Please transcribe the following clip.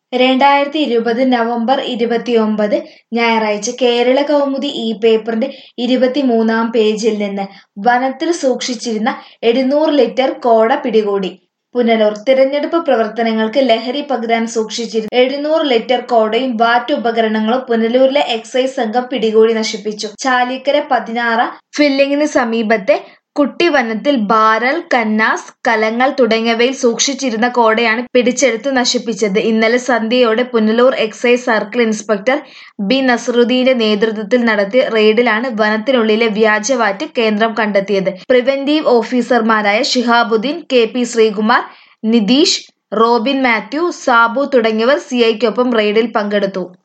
രണ്ടായിരത്തി ഇരുപത് നവംബർ ഇരുപത്തിയൊമ്പത് ഞായറാഴ്ച കേരള കൗമുദി ഈ പേപ്പറിന്റെ ഇരുപത്തിമൂന്നാം പേജിൽ നിന്ന് വനത്തിൽ സൂക്ഷിച്ചിരുന്ന എഴുന്നൂറ് ലിറ്റർ കോട പിടികൂടി പുനലൂർ തിരഞ്ഞെടുപ്പ് പ്രവർത്തനങ്ങൾക്ക് ലഹരി പകരാൻ സൂക്ഷിച്ചിരുന്ന എഴുന്നൂറ് ലിറ്റർ കോടയും വാറ്റ് ഉപകരണങ്ങളും പുനലൂരിലെ എക്സൈസ് സംഘം പിടികൂടി നശിപ്പിച്ചു ചാലിക്കര പതിനാറ ഫില്ലിങ്ങിന് സമീപത്തെ കുട്ടിവനത്തിൽ ബാരൽ കന്നാസ് കലങ്ങൾ തുടങ്ങിയവയിൽ സൂക്ഷിച്ചിരുന്ന കോടയാണ് പിടിച്ചെടുത്ത് നശിപ്പിച്ചത് ഇന്നലെ സന്ധ്യയോടെ Punalur excise circle inspector B നസറുദ്ദീന്റെ നേതൃത്വത്തിൽ നടത്തിയ റെയ്ഡിലാണ് വനത്തിനുള്ളിലെ വ്യാജവാറ്റ് കേന്ദ്രം കണ്ടെത്തിയത് പ്രിവന്റീവ് ഓഫീസർമാരായ Shihabuddin K P Sreekumar Nitheesh Robin Mathew Sabu തുടങ്ങിയവർ സിഐക്കൊപ്പം റെയ്ഡിൽ പങ്കെടുത്തു